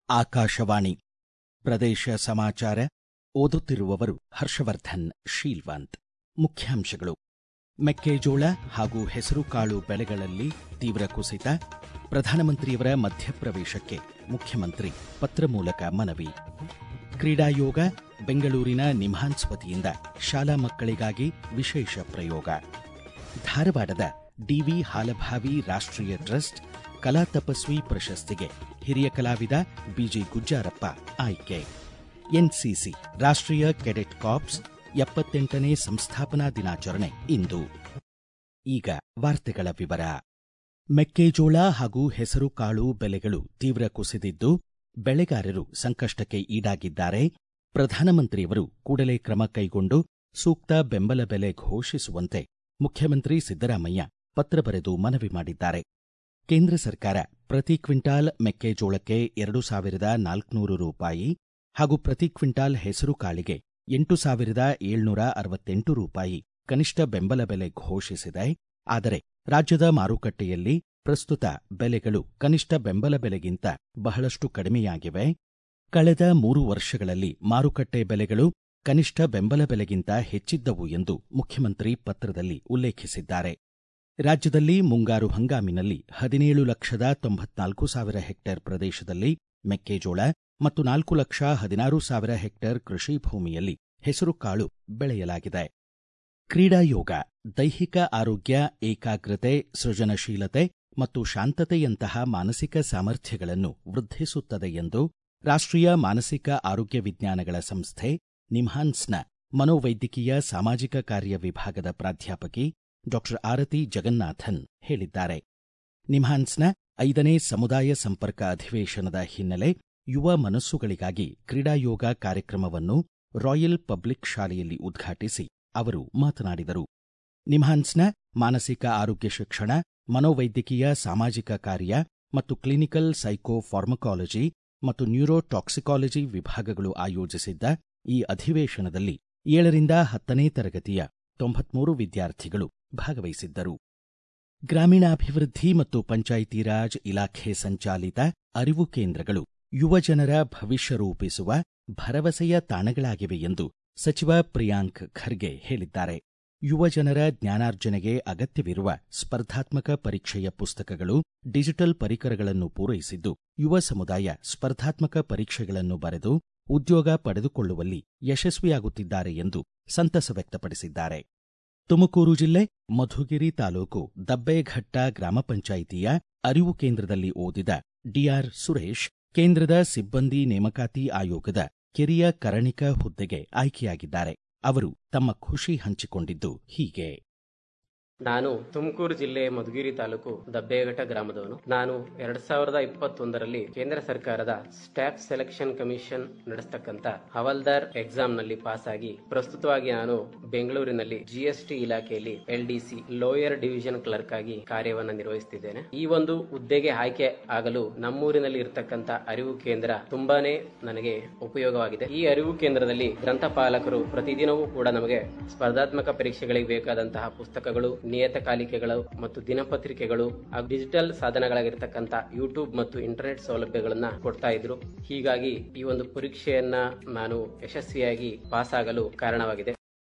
ಆಕಾಶವಾಣಿ ಪ್ರದೇಶ ಸಮಾಚಾರ ಓದುತ್ತಿರುವವರು ಹರ್ಷವರ್ಧನ್ ಶೀಲ್ವಂತ್ ಮುಖ್ಯಾಂಶಗಳು ಮೆಕ್ಕೆಜೋಳ ಹಾಗೂ ಹೆಸರುಕಾಳು ಬೆಳೆಗಳಲ್ಲಿ ತೀವ್ರ ಕುಸಿತ ಪ್ರಧಾನಮಂತ್ರಿಯವರ ಮಧ್ಯಪ್ರವೇಶಕ್ಕೆ ಮುಖ್ಯಮಂತ್ರಿ ಪತ್ರ ಮೂಲಕ ಮನವಿ ಕ್ರೀಡಾಯೋಗ ಬೆಂಗಳೂರಿನ ನಿಮ್ಹಾನ್ಸ್ ವತಿಯಿಂದ ಶಾಲಾ ಮಕ್ಕಳಿಗಾಗಿ ವಿಶೇಷ ಪ್ರಯೋಗ ಧಾರವಾಡದ ಡಿವಿ ಹಾಲಭಾವಿ ರಾಷ್ಟ್ರೀಯ ಟ್ರಸ್ಟ್ ಕಲಾ ತಪಸ್ವಿ ಪ್ರಶಸ್ತಿಗೆ ಹಿರಿಯ ಕಲಾವಿದ ಬಿಜಿ ಗುಜ್ಜಾರಪ್ಪ ಆಯ್ಕೆ ಎನ್ಸಿಸಿ ರಾಷ್ಟ್ರೀಯ ಕೆಡೆಟ್ ಕಾರ್ಪ್ಸ್ ಎಪ್ಪತ್ತೆಂಟನೇ ಸಂಸ್ಥಾಪನಾ ದಿನಾಚರಣೆ ಇಂದು ಈಗ ವಾರ್ತೆಗಳ ವಿವರ ಮೆಕ್ಕೆಜೋಳ ಹಾಗೂ ಹೆಸರುಕಾಳು ಬೆಲೆಗಳು ತೀವ್ರ ಕುಸಿದಿದ್ದು ಬೆಳೆಗಾರರು ಸಂಕಷ್ಟಕ್ಕೆ ಈಡಾಗಿದ್ದಾರೆ ಪ್ರಧಾನಮಂತ್ರಿಯವರು ಕೂಡಲೇ ಕ್ರಮ ಕೈಗೊಂಡು ಸೂಕ್ತ ಬೆಂಬಲ ಬೆಲೆ ಘೋಷಿಸುವಂತೆ ಮುಖ್ಯಮಂತ್ರಿ ಸಿದ್ದರಾಮಯ್ಯ ಪತ್ರ ಬರೆದು ಮನವಿ ಮಾಡಿದ್ದಾರೆ ಕೇಂದ್ರ ಸರ್ಕಾರ ಪ್ರತಿ ಕ್ವಿಂಟಾಲ್ ಮೆಕ್ಕೆಜೋಳಕ್ಕೆ ಎರಡು ಸಾವಿರದ ನಾಲ್ಕುನೂರು ರೂಪಾಯಿ ಹಾಗೂ ಪ್ರತಿ ಕ್ವಿಂಟಾಲ್ ಹೆಸರು ಕಾಳಿಗೆ ಎಂಟು ಸಾವಿರದ ಏಳ್ನೂರ ಅರವತ್ತೆಂಟು ರೂಪಾಯಿ ಕನಿಷ್ಠ ಬೆಂಬಲ ಬೆಲೆ ಘೋಷಿಸಿದೆ ಆದರೆ ರಾಜ್ಯದ ಮಾರುಕಟ್ಟೆಯಲ್ಲಿ ಪ್ರಸ್ತುತ ಬೆಲೆಗಳು ಕನಿಷ್ಠ ಬೆಂಬಲ ಬೆಲೆಗಿಂತ ಬಹಳಷ್ಟು ಕಡಿಮೆಯಾಗಿವೆ ಕಳೆದ ಮೂರು ವರ್ಷಗಳಲ್ಲಿ ಮಾರುಕಟ್ಟೆ ಬೆಲೆಗಳು ಕನಿಷ್ಠ ಬೆಂಬಲ ಬೆಲೆಗಿಂತ ಹೆಚ್ಚಿದ್ದವು ಎಂದು ಮುಖ್ಯಮಂತ್ರಿ ಪತ್ರದಲ್ಲಿ ಉಲ್ಲೇಖಿಸಿದ್ದಾರೆ ರಾಜ್ಯದಲ್ಲಿ ಮುಂಗಾರು ಹಂಗಾಮಿನಲ್ಲಿ ಹದಿನೇಳು ಲಕ್ಷದ ತೊಂಬತ್ನಾಲ್ಕು ಸಾವಿರ ಹೆಕ್ಟೇರ್ ಪ್ರದೇಶದಲ್ಲಿ ಮೆಕ್ಕೆಜೋಳ ಮತ್ತು ನಾಲ್ಕು ಲಕ್ಷ ಹದಿನಾರು ಸಾವಿರ ಹೆಕ್ಟೇರ್ ಕೃಷಿ ಭೂಮಿಯಲ್ಲಿ ಹೆಸರುಕಾಳು ಬೆಳೆಯಲಾಗಿದೆ ಕ್ರೀಡಾಯೋಗ ದೈಹಿಕ ಆರೋಗ್ಯ ಏಕಾಗ್ರತೆ ಸೃಜನಶೀಲತೆ ಮತ್ತು ಶಾಂತತೆಯಂತಹ ಮಾನಸಿಕ ಸಾಮರ್ಥ್ಯಗಳನ್ನು ವೃದ್ಧಿಸುತ್ತದೆ ಎಂದು ರಾಷ್ಟ್ರೀಯ ಮಾನಸಿಕ ಆರೋಗ್ಯ ವಿಜ್ಞಾನಗಳ ಸಂಸ್ಥೆ ನಿಮ್ಹಾನ್ಸ್ನ ಮನೋವೈದ್ಯಕೀಯ ಸಾಮಾಜಿಕ ಕಾರ್ಯ ವಿಭಾಗದ ಪ್ರಾಧ್ಯಾಪಕಿ ಡಾಕ್ಟರ್ ಆರತಿ ಜಗನ್ನಾಥನ್ ಹೇಳಿದ್ದಾರೆ ನಿಮ್ಹಾನ್ಸ್ನ ಐದನೇ ಸಮುದಾಯ ಸಂಪರ್ಕ ಅಧಿವೇಶನದ ಹಿನ್ನೆಲೆ ಯುವ ಮನಸ್ಸುಗಳಿಗಾಗಿ ಕ್ರೀಡಾಯೋಗ ಕಾರ್ಯಕ್ರಮವನ್ನು ರಾಯಲ್ ಪಬ್ಲಿಕ್ ಶಾಲೆಯಲ್ಲಿ ಉದ್ಘಾಟಿಸಿ ಅವರು ಮಾತನಾಡಿದರು ನಿಮ್ಹಾನ್ಸ್ನ ಮಾನಸಿಕ ಆರೋಗ್ಯ ಶಿಕ್ಷಣ ಮನೋವೈದ್ಯಕೀಯ ಸಾಮಾಜಿಕ ಕಾರ್ಯ ಮತ್ತು ಕ್ಲಿನಿಕಲ್ ಸೈಕೋ ಫಾರ್ಮಕಾಲಜಿ ಮತ್ತು ನ್ಯೂರೋಟಾಕ್ಸಿಕಾಲಜಿ ವಿಭಾಗಗಳು ಆಯೋಜಿಸಿದ್ದ ಈ ಅಧಿವೇಶನದಲ್ಲಿ ಏಳರಿಂದ ಹತ್ತನೇ ತರಗತಿಯ ತೊಂಬತ್ಮೂರು ವಿದ್ಯಾರ್ಥಿಗಳು ಭಾಗವಹಿಸಿದ್ದರು ಗ್ರಾಮೀಣಾಭಿವೃದ್ಧಿ ಮತ್ತು ಪಂಚಾಯಿತಿ ರಾಜ್ ಇಲಾಖೆ ಸಂಚಾಲಿತ ಅರಿವು ಕೇಂದ್ರಗಳು ಯುವಜನರ ಭವಿಷ್ಯ ರೂಪಿಸುವ ಭರವಸೆಯ ತಾಣಗಳಾಗಿವೆ ಎಂದು ಸಚಿವ ಪ್ರಿಯಾಂಕ್ ಖರ್ಗೆ ಹೇಳಿದ್ದಾರೆ ಯುವಜನರ ಜ್ಞಾನಾರ್ಜನೆಗೆ ಅಗತ್ಯವಿರುವ ಸ್ಪರ್ಧಾತ್ಮಕ ಪರೀಕ್ಷೆಯ ಪುಸ್ತಕಗಳು ಡಿಜಿಟಲ್ ಪರಿಕರಗಳನ್ನು ಪೂರೈಸಿದ್ದು ಯುವ ಸಮುದಾಯ ಸ್ಪರ್ಧಾತ್ಮಕ ಪರೀಕ್ಷೆಗಳನ್ನು ಬರೆದು ಉದ್ಯೋಗ ಪಡೆದುಕೊಳ್ಳುವಲ್ಲಿ ಯಶಸ್ವಿಯಾಗುತ್ತಿದ್ದಾರೆ ಎಂದು ಸಂತಸ ವ್ಯಕ್ತಪಡಿಸಿದ್ದಾರೆ ತುಮಕೂರು ಜಿಲ್ಲೆ ಮಧುಗಿರಿ ತಾಲೂಕು ದಬ್ಬೇಘಟ್ಟ ಗ್ರಾಮ ಪಂಚಾಯಿತಿಯ ಅರಿವು ಕೇಂದ್ರದಲ್ಲಿ ಓದಿದ ಡಿಆರ್ ಸುರೇಶ್ ಕೇಂದ್ರದ ಸಿಬ್ಬಂದಿ ನೇಮಕಾತಿ ಆಯೋಗದ ಕಿರಿಯ ಕರಣಿಕ ಹುದ್ದೆಗೆ ಆಯ್ಕೆಯಾಗಿದ್ದಾರೆ ಅವರು ತಮ್ಮ ಖುಷಿ ಹಂಚಿಕೊಂಡಿದ್ದು ಹೀಗೆ ನಾನು ತುಮಕೂರು ಜಿಲ್ಲೆ ಮಧುಗಿರಿ ತಾಲೂಕು ದಬ್ಬೇಘಟ್ಟ ಗ್ರಾಮದವನು ನಾನು ಎರಡ್ ಸಾವಿರದ ಇಪ್ಪತ್ತೊಂದರಲ್ಲಿ ಕೇಂದ್ರ ಸರ್ಕಾರದ ಸ್ಟಾಫ್ ಸೆಲೆಕ್ಷನ್ ಕಮಿಷನ್ ನಡೆಸ್ತಕ್ಕಂತ ಹವಲ್ದಾರ್ ಎಕ್ಸಾಮ್ ನಲ್ಲಿ ಪಾಸ್ ಆಗಿ ಪ್ರಸ್ತುತವಾಗಿ ನಾನು ಬೆಂಗಳೂರಿನಲ್ಲಿ ಜಿಎಸ್ಟಿ ಇಲಾಖೆಯಲ್ಲಿ ಎಲ್ಡಿಸಿ ಲೋಯರ್ ಡಿವಿಷನ್ ಕ್ಲರ್ಕ್ ಆಗಿ ಕಾರ್ಯವನ್ನು ನಿರ್ವಹಿಸುತ್ತಿದ್ದೇನೆ ಈ ಒಂದು ಹುದ್ದೆಗೆ ಆಯ್ಕೆ ಆಗಲು ನಮ್ಮೂರಿನಲ್ಲಿ ಇರತಕ್ಕಂತ ಅರಿವು ಕೇಂದ್ರ ತುಂಬಾನೇ ನನಗೆ ಉಪಯೋಗವಾಗಿದೆ ಈ ಅರಿವು ಕೇಂದ್ರದಲ್ಲಿ ಗ್ರಂಥಪಾಲಕರು ಪ್ರತಿದಿನವೂ ಕೂಡ ನಮಗೆ ಸ್ಪರ್ಧಾತ್ಮಕ ಪರೀಕ್ಷೆಗಳಿಗೆ ಬೇಕಾದಂತಹ ಪುಸ್ತಕಗಳು ನಿಯತಕಾಲಿಕೆಗಳು ಮತ್ತು ದಿನಪತ್ರಿಕೆಗಳು ಹಾಗೂ ಡಿಜಿಟಲ್ ಸಾಧನಗಳಾಗಿರ್ತಕ್ಕಂಥ ಯೂಟ್ಯೂಬ್ ಮತ್ತು ಇಂಟರ್ನೆಟ್ ಸೌಲಭ್ಯಗಳನ್ನ ಕೊಡ್ತಾ ಇದ್ರು ಹೀಗಾಗಿ ಈ ಒಂದು ಪರೀಕ್ಷೆಯನ್ನ ನಾನು ಯಶಸ್ವಿಯಾಗಿ ಪಾಸ್ ಆಗಲು ಕಾರಣವಾಗಿದೆ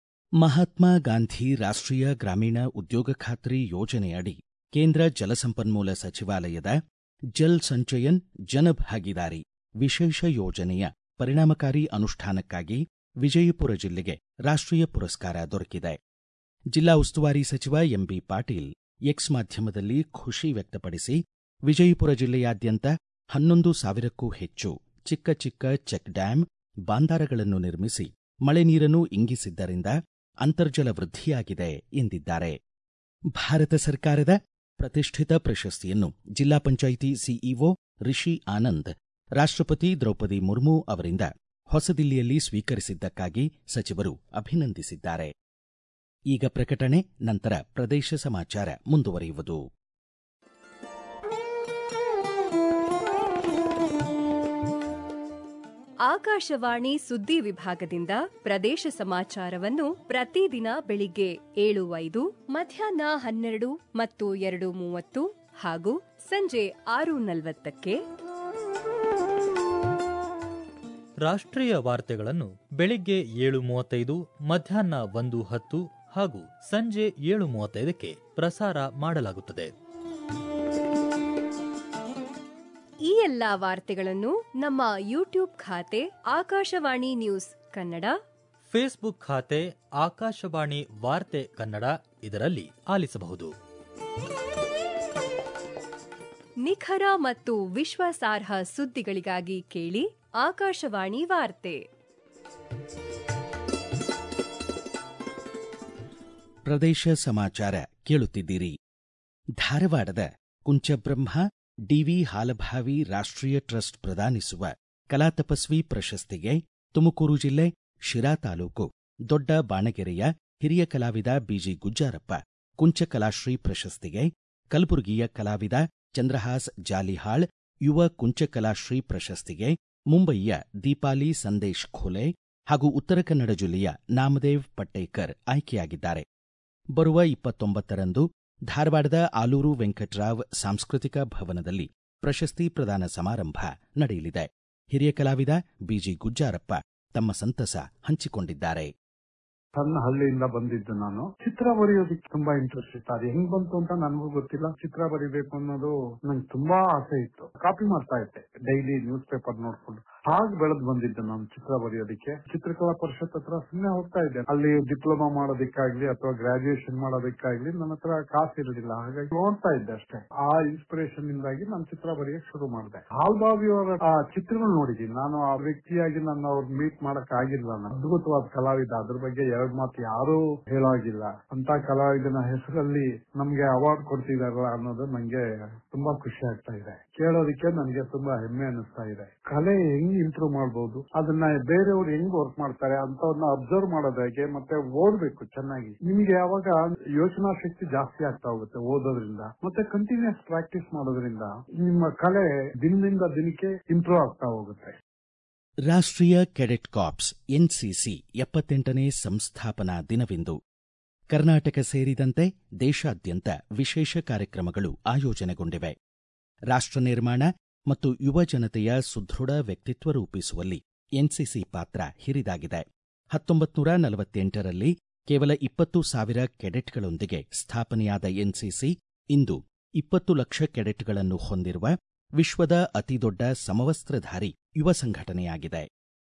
ಮಹಾತ್ಮ ಗಾಂಧಿ ರಾಷ್ಟ್ರೀಯ ಗ್ರಾಮೀಣ ಉದ್ಯೋಗ ಖಾತ್ರಿ ಯೋಜನೆಯಡಿ ಕೇಂದ್ರ ಜಲಸಂಪನ್ಮೂಲ ಸಚಿವಾಲಯದ ಜಲ್ ಸಂಚಯನ್ ಜನಭಾಗಿದಾರಿ ವಿಶೇಷ ಯೋಜನೆಯ ಪರಿಣಾಮಕಾರಿ ಅನುಷ್ಠಾನಕ್ಕಾಗಿ ವಿಜಯಪುರ ಜಿಲ್ಲೆಗೆ ರಾಷ್ಟ್ರೀಯ ಪುರಸ್ಕಾರ ದೊರಕಿದೆ ಜಿಲ್ಲಾ ಉಸ್ತುವಾರಿ ಸಚಿವ ಎಂಬಿ ಪಾಟೀಲ್ ಎಕ್ಸ್ ಮಾಧ್ಯಮದಲ್ಲಿ ಖುಷಿ ವ್ಯಕ್ತಪಡಿಸಿ ವಿಜಯಪುರ ಜಿಲ್ಲೆಯಾದ್ಯಂತ ಹನ್ನೊಂದು ಸಾವಿರಕ್ಕೂ ಹೆಚ್ಚು ಚಿಕ್ಕ ಚಿಕ್ಕ ಚೆಕ್ ಡ್ಯಾಂ ಬಾಂದಾರಗಳನ್ನು ನಿರ್ಮಿಸಿ ಮಳೆ ನೀರನ್ನು ಇಂಗಿಸಿದ್ದರಿಂದ ಅಂತರ್ಜಲ ವೃದ್ಧಿಯಾಗಿದೆ ಎಂದಿದ್ದಾರೆ ಭಾರತ ಸರ್ಕಾರದ ಪ್ರತಿಷ್ಠಿತ ಪ್ರಶಸ್ತಿಯನ್ನು ಜಿಲ್ಲಾ ಪಂಚಾಯಿತಿ ಸಿಇಒ ರಿಷಿ ಆನಂದ್ ರಾಷ್ಟ್ರಪತಿ ದ್ರೌಪದಿ ಮುರ್ಮು ಅವರಿಂದ ಹೊಸದಿಲ್ಲಿಯಲ್ಲಿ ಸ್ವೀಕರಿಸಿದ್ದಕ್ಕಾಗಿ ಸಚಿವರು ಅಭಿನಂದಿಸಿದ್ದಾರೆ ಈಗ ಪ್ರಕಟಣೆ ನಂತರ ಪ್ರದೇಶ ಸಮಾಚಾರ ಮುಂದುವರಿಯುವುದು ಆಕಾಶವಾಣಿ ಸುದ್ದಿ ವಿಭಾಗದಿಂದ ಪ್ರದೇಶ ಸಮಾಚಾರವನ್ನು ಪ್ರತಿದಿನ ಬೆಳಿಗ್ಗೆ ಏಳು ಐದು ಮಧ್ಯಾಹ್ನ ಹನ್ನೆರಡು ಮತ್ತು ಎರಡು ಮೂವತ್ತು ಹಾಗೂ ಸಂಜೆ ಆರು ನಲವತ್ತಕ್ಕೆ ರಾಷ್ಟ್ರೀಯ ವಾರ್ತೆಗಳನ್ನು ಬೆಳಿಗ್ಗೆ ಏಳು ಮೂವತ್ತೈದು ಮಧ್ಯಾಹ್ನ ಒಂದು ಹತ್ತು ಹಾಗೂ ಸಂಜೆ ಏಳು ಮೂವತ್ತೈದಕ್ಕೆ ಪ್ರಸಾರ ಮಾಡಲಾಗುತ್ತದೆ ಈ ಎಲ್ಲಾ ವಾರ್ತೆಗಳನ್ನು ನಮ್ಮ ಯೂಟ್ಯೂಬ್ ಖಾತೆ ಆಕಾಶವಾಣಿ ನ್ಯೂಸ್ ಕನ್ನಡ ಫೇಸ್ಬುಕ್ ಖಾತೆ ಆಕಾಶವಾಣಿ ವಾರ್ತೆ ಕನ್ನಡ ಇದರಲ್ಲಿ ಆಲಿಸಬಹುದು ನಿಖರ ಮತ್ತು ವಿಶ್ವಾಸಾರ್ಹ ಸುದ್ದಿಗಳಿಗಾಗಿ ಕೇಳಿ ಆಕಾಶವಾಣಿ ವಾರ್ತೆ ಪ್ರದೇಶ ಸಮಾಚಾರ ಕೇಳುತ್ತಿದ್ದೀರಿ ಧಾರವಾಡದ ಕುಂಚಬ್ರಹ್ಮ ಡಿವಿ ಹಾಲಭಾವಿ ರಾಷ್ಟ್ರೀಯ ಟ್ರಸ್ಟ್ ಪ್ರದಾನಿಸುವ ಕಲಾತಪಸ್ವಿ ಪ್ರಶಸ್ತಿಗೆ ತುಮಕೂರು ಜಿಲ್ಲೆ ಶಿರಾ ತಾಲೂಕು ದೊಡ್ಡ ಬಾಣಗೆರೆಯ ಹಿರಿಯ ಕಲಾವಿದ ಬಿಜಿ ಗುಜ್ಜಾರಪ್ಪ ಕುಂಚಕಲಾಶ್ರೀ ಪ್ರಶಸ್ತಿಗೆ ಕಲಬುರಗಿಯ ಕಲಾವಿದ ಚಂದ್ರಹಾಸ್ ಜಾಲಿಹಾಳ್ ಯುವ ಕುಂಚಕಲಾಶ್ರೀ ಪ್ರಶಸ್ತಿಗೆ ಮುಂಬಯಿಯ ದೀಪಾಲಿ ಸಂದೇಶ್ ಖೋಲೆ ಹಾಗೂ ಉತ್ತರ ಕನ್ನಡ ಜಿಲ್ಲೆಯ ನಾಮದೇವ್ ಪಟ್ಟೇಕರ್ ಆಯ್ಕೆಯಾಗಿದ್ದಾರೆ ಬರುವ ಇಪ್ಪತ್ತೊಂಬತ್ತರಂದು ಧಾರವಾಡದ ಆಲೂರು ವೆಂಕಟ್ರಾವ್ ಸಾಂಸ್ಕೃತಿಕ ಭವನದಲ್ಲಿ ಪ್ರಶಸ್ತಿ ಪ್ರದಾನ ಸಮಾರಂಭ ನಡೆಯಲಿದೆ ಹಿರಿಯ ಕಲಾವಿದ ಬಿಜಿ ಗುಜ್ಜಾರಪ್ಪ ತಮ್ಮ ಸಂತಸ ಹಂಚಿಕೊಂಡಿದ್ದಾರೆ ಸಣ್ಣ ಹಳ್ಳಿಯಿಂದ ಬಂದಿದ್ದು ನಾನು ಚಿತ್ರ ಬರೆಯೋದಕ್ಕೆ ತುಂಬಾ ಇಂಟ್ರೆಸ್ಟ್ ಇತ್ತು ಅದು ಹೆಂಗ್ ಬಂತು ಅಂತ ನನಗೂ ಗೊತ್ತಿಲ್ಲ ಚಿತ್ರ ಬರಿಬೇಕು ಅನ್ನೋದು ನಂಗೆ ತುಂಬಾ ಆಸೆ ಇತ್ತು ಕಾಪಿ ಮಾಡ್ತಾ ಇದ್ದೆ ಡೈಲಿ ನ್ಯೂಸ್ ಪೇಪರ್ ನೋಡ್ಕೊಂಡು ಹಾಗೆ ಬೆಳೆದ್ ಬಂದಿದ್ದು ನಾನು ಚಿತ್ರ ಬರೆಯೋದಕ್ಕೆ ಚಿತ್ರಕಲಾ ಪರಿಷತ್ ಹತ್ರ ಸುಮ್ಮನೆ ಹೋಗ್ತಾ ಇದ್ದೆ ಅಲ್ಲಿ ಡಿಪ್ಲೊಮಾ ಮಾಡೋದಕ್ಕಾಗ್ಲಿ ಅಥವಾ ಗ್ರಾಜುಯೇಷನ್ ಮಾಡೋದಕ್ಕಾಗ್ಲಿ ನನ್ನ ಹತ್ರ ಕಾಸು ಇರಲಿಲ್ಲ ಹಾಗಾಗಿ ನೋಡ್ತಾ ಇದ್ದೆ ಅಷ್ಟೇ ಆ ಇನ್ಸ್ಪಿರೇಷನ್ ಇಂದಾಗಿ ನಾನು ಚಿತ್ರ ಬರೆಯಕ್ ಶುರು ಮಾಡಿದೆ ಹಾಲ್ಬಾವಿ ಅವರ ಆ ಚಿತ್ರಗಳು ನೋಡಿದ್ದೀನಿ ನಾನು ಆ ವ್ಯಕ್ತಿಯಾಗಿ ನನ್ನ ಅವ್ರ ಮೀಟ್ ಮಾಡಕ್ ಆಗಿಲ್ಲ ನಾನು ಅದ್ಭುತವಾದ ಕಲಾವಿದ ಅದ್ರ ಬಗ್ಗೆ ಎರಡ್ ಮಾತು ಯಾರೂ ಹೇಳಾಗಿಲ್ಲ ಅಂತ ಕಲಾವಿದನ ಹೆಸರಲ್ಲಿ ನಮ್ಗೆ ಅವಾರ್ಡ್ ಕೊಡ್ತಿದಾರಲ್ಲ ಅನ್ನೋದು ನಂಗೆ ತುಂಬಾ ಖುಷಿ ಆಗ್ತಾ ಇದೆ ಕೇಳೋದಕ್ಕೆ ನನಗೆ ತುಂಬಾ ಹೆಮ್ಮೆ ಅನಿಸ್ತಾ ಇದೆ ಕಲೆ ಹೆಂಗ್ ಇಂಪ್ರೂವ್ ಮಾಡಬಹುದು ಅದನ್ನ ಬೇರೆಯವ್ರು ಹೆಂಗ್ ವರ್ಕ್ ಮಾಡ್ತಾರೆ ಅಂತವ್ರನ್ನ ಅಬ್ಸರ್ವ್ ಮಾಡೋದು ಹೇಗೆ ಮತ್ತೆ ಓದ್ಬೇಕು ಚೆನ್ನಾಗಿ ನಿಮ್ಗೆ ಯಾವಾಗ ಯೋಚನಾ ಶಕ್ತಿ ಜಾಸ್ತಿ ಆಗ್ತಾ ಹೋಗುತ್ತೆ ಓದೋದ್ರಿಂದ ಮತ್ತೆ ಕಂಟಿನ್ಯೂಸ್ ಪ್ರಾಕ್ಟೀಸ್ ಮಾಡೋದ್ರಿಂದ ನಿಮ್ಮ ಕಲೆ ದಿನದಿಂದ ದಿನಕ್ಕೆ ಇಂಪ್ರೂವ್ ಆಗ್ತಾ ಹೋಗುತ್ತೆ ರಾಷ್ಟ್ರೀಯ ಕೆಡೆಟ್ ಕಾರ್ಪ್ಸ್ ಎನ್ಸಿಸಿ ಎಪ್ಪತ್ತೆಂಟನೇ ಸಂಸ್ಥಾಪನಾ ದಿನವಿಂದು ಕರ್ನಾಟಕ ಸೇರಿದಂತೆ ದೇಶಾದ್ಯಂತ ವಿಶೇಷ ಕಾರ್ಯಕ್ರಮಗಳು ಆಯೋಜನೆಗೊಂಡಿವೆ ರಾಷ್ಟ್ರ ನಿರ್ಮಾಣ ಮತ್ತು ಯುವ ಜನತೆಯ ಸುದೃಢ ವ್ಯಕ್ತಿತ್ವ ರೂಪಿಸುವಲ್ಲಿ ಎನ್ಸಿಸಿ ಪಾತ್ರ ಹಿರಿದಾಗಿದೆ ಹತ್ತೊಂಬತ್ತು ನೂರ ನಲವತ್ತೆಂಟರಲ್ಲಿ ಕೇವಲ ಇಪ್ಪತ್ತು ಸಾವಿರ ಕೆಡೆಟ್ಗಳೊಂದಿಗೆ ಸ್ಥಾಪನೆಯಾದ ಎನ್ಸಿಸಿ ಇಂದು ಇಪ್ಪತ್ತು ಲಕ್ಷ ಕೆಡೆಟ್ಗಳನ್ನು ಹೊಂದಿರುವ ವಿಶ್ವದ ಅತಿದೊಡ್ಡ ಸಮವಸ್ತ್ರಧಾರಿ ಯುವ ಸಂಘಟನೆಯಾಗಿದೆ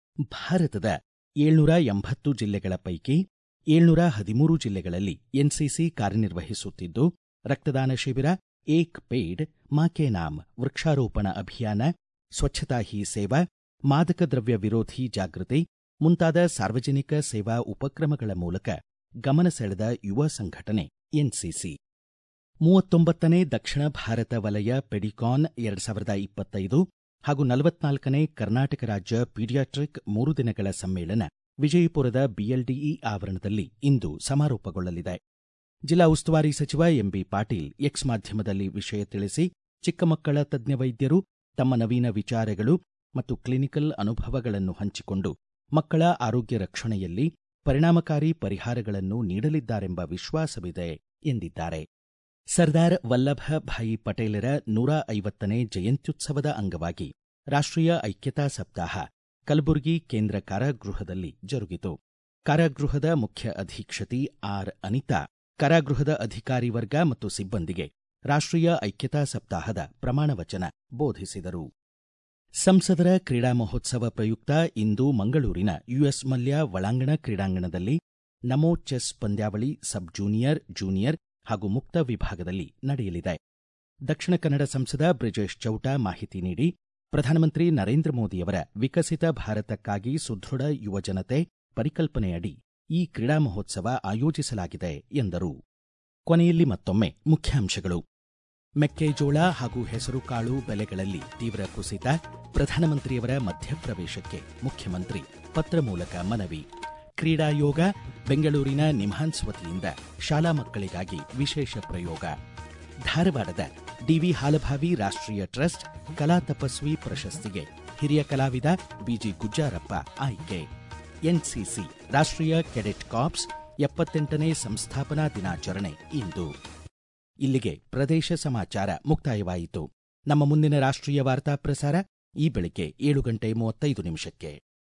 ಭಾರತದ ಏಳ್ನೂರ ಎಂಬತ್ತು ಜಿಲ್ಲೆಗಳ ಪೈಕಿ ಏಳ್ನೂರ ಹದಿಮೂರು ಜಿಲ್ಲೆಗಳಲ್ಲಿ ಎನ್ಸಿಸಿ ಕಾರ್ಯನಿರ್ವಹಿಸುತ್ತಿದ್ದು ರಕ್ತದಾನ ಶಿಬಿರ ಏಕ್ ಪೇಡ್ ಮಾಕೆ ನಾಮ್ ವೃಕ್ಷಾರೋಪಣ ಅಭಿಯಾನ ಸ್ವಚ್ಛತಾ ಹಿ ಸೇವಾ ಮಾದಕ ದ್ರವ್ಯ ವಿರೋಧಿ ಜಾಗೃತಿ ಮುಂತಾದ ಸಾರ್ವಜನಿಕ ಸೇವಾ ಉಪಕ್ರಮಗಳ ಮೂಲಕ ಗಮನ ಸೆಳೆದ ಯುವ ಸಂಘಟನೆ ಎನ್ಸಿಸಿ ಮೂವತ್ತೊಂಬತ್ತನೇ ದಕ್ಷಿಣ ಭಾರತ ವಲಯ ಪೆಡಿಕಾನ್ ಎರಡ್ ಸಾವಿರದ ಇಪ್ಪತ್ತೈದು ಹಾಗೂ ನಲವತ್ನಾಲ್ಕನೇ ಕರ್ನಾಟಕ ರಾಜ್ಯ ಪೀಡಿಯಾಟ್ರಿಕ್ ಮೂರು ದಿನಗಳ ಸಮ್ಮೇಳನ ವಿಜಯಪುರದ ಬಿಎಲ್ಡಿಇ ಆವರಣದಲ್ಲಿ ಇಂದು ಸಮಾರೋಪಗೊಳ್ಳಲಿದೆ ಜಿಲ್ಲಾ ಉಸ್ತುವಾರಿ ಸಚಿವ ಎಂಬಿ ಪಾಟೀಲ್ ಎಕ್ಸ್ ಮಾಧ್ಯಮದಲ್ಲಿ ವಿಷಯ ತಿಳಿಸಿ ಚಿಕ್ಕ ಮಕ್ಕಳ ತಜ್ಞ ವೈದ್ಯರು ತಮ್ಮ ನವೀನ ವಿಚಾರಗಳು ಮತ್ತು ಕ್ಲಿನಿಕಲ್ ಅನುಭವಗಳನ್ನು ಹಂಚಿಕೊಂಡು ಮಕ್ಕಳ ಆರೋಗ್ಯ ರಕ್ಷಣೆಯಲ್ಲಿ ಪರಿಣಾಮಕಾರಿ ಪರಿಹಾರಗಳನ್ನು ನೀಡಲಿದ್ದಾರೆಂಬ ವಿಶ್ವಾಸವಿದೆ ಎಂದಿದ್ದಾರೆ ಸರ್ದಾರ್ ವಲ್ಲಭಭಾಯಿ ಪಟೇಲರ ನೂರ ಐವತ್ತನೇ ಜಯಂತ್ಯುತ್ಸವದ ಅಂಗವಾಗಿ ರಾಷ್ಟ್ರೀಯ ಐಕ್ಯತಾ ಸಪ್ತಾಹ ಕಲಬುರಗಿ ಕೇಂದ್ರ ಕಾರಾಗೃಹದಲ್ಲಿ ಜರುಗಿತು ಕಾರಾಗೃಹದ ಮುಖ್ಯ ಅಧೀಕ್ಷತಿ ಆರ್ ಅನಿತಾ ಕಾರಾಗೃಹದ ಅಧಿಕಾರಿ ವರ್ಗ ಮತ್ತು ಸಿಬ್ಬಂದಿಗೆ ರಾಷ್ಟ್ರೀಯ ಐಕ್ಯತಾ ಸಪ್ತಾಹದ ಪ್ರಮಾಣವಚನ ಬೋಧಿಸಿದರು ಸಂಸದರ ಕ್ರೀಡಾ ಮಹೋತ್ಸವ ಪ್ರಯುಕ್ತ ಇಂದು ಮಂಗಳೂರಿನ ಯುಎಸ್ ಮಲ್ಯ ಒಳಾಂಗಣ ಕ್ರೀಡಾಂಗಣದಲ್ಲಿ ನಮೋ ಚೆಸ್ ಪಂದ್ಯಾವಳಿ ಸಬ್ ಜೂನಿಯರ್ ಜೂನಿಯರ್ ಹಾಗೂ ಮುಕ್ತ ವಿಭಾಗದಲ್ಲಿ ನಡೆಯಲಿದೆ ದಕ್ಷಿಣ ಕನ್ನಡ ಸಂಸದ ಬ್ರಿಜೇಶ್ ಚೌಟ ಮಾಹಿತಿ ನೀಡಿ ಪ್ರಧಾನಮಂತ್ರಿ ನರೇಂದ್ರ ಮೋದಿಯವರ ವಿಕಸಿತ ಭಾರತಕ್ಕಾಗಿ ಸುದೃಢ ಯುವಜನತೆ ಪರಿಕಲ್ಪನೆಯಡಿ ಈ ಕ್ರೀಡಾ ಮಹೋತ್ಸವ ಆಯೋಜಿಸಲಾಗಿದೆ ಎಂದರು ಕೊನೆಯಲ್ಲಿ ಮತ್ತೊಮ್ಮೆ ಮುಖ್ಯಾಂಶಗಳು ಮೆಕ್ಕೆಜೋಳ ಹಾಗೂ ಹೆಸರುಕಾಳು ಬೆಲೆಗಳಲ್ಲಿ ತೀವ್ರ ಕುಸಿತ ಪ್ರಧಾನಮಂತ್ರಿಯವರ ಮಧ್ಯಪ್ರವೇಶಕ್ಕೆ ಮುಖ್ಯಮಂತ್ರಿ ಪತ್ರ ಮೂಲಕ ಮನವಿ ಕ್ರೀಡಾ ಯೋಗ ಬೆಂಗಳೂರಿನ ನಿಮ್ಹಾನ್ಸ್ ವತಿಯಿಂದ ಶಾಲಾ ಮಕ್ಕಳಿಗಾಗಿ ವಿಶೇಷ ಪ್ರಯೋಗ ಧಾರವಾಡದ ಡಿವಿ ಹಾಲಭಾವಿ ರಾಷ್ಟ್ರೀಯ ಟ್ರಸ್ಟ್ ಕಲಾ ತಪಸ್ವಿ ಪ್ರಶಸ್ತಿಗೆ ಹಿರಿಯ ಕಲಾವಿದ ಬಿಜಿ ಗುಜ್ಜಾರಪ್ಪ ಆಯ್ಕೆ ಎನ್ಸಿಸಿ ರಾಷ್ಟ್ರೀಯ ಕೆಡೆಟ್ ಕಾರ್ಪ್ಸ್ ಎಪ್ಪತ್ತೆಂಟನೇ ಸಂಸ್ಥಾಪನಾ ದಿನಾಚರಣೆ ಇಂದು ಇಲ್ಲಿಗೆ ಪ್ರದೇಶ ಸಮಾಚಾರ ಮುಕ್ತಾಯವಾಯಿತು ನಮ್ಮ ಮುಂದಿನ ರಾಷ್ಟ್ರೀಯ ವಾರ್ತಾ ಪ್ರಸಾರ ಈ ಬೆಳಿಗ್ಗೆ ಏಳು ಗಂಟೆ ಮೂವತ್ತೈದು ನಿಮಿಷಕ್ಕೆ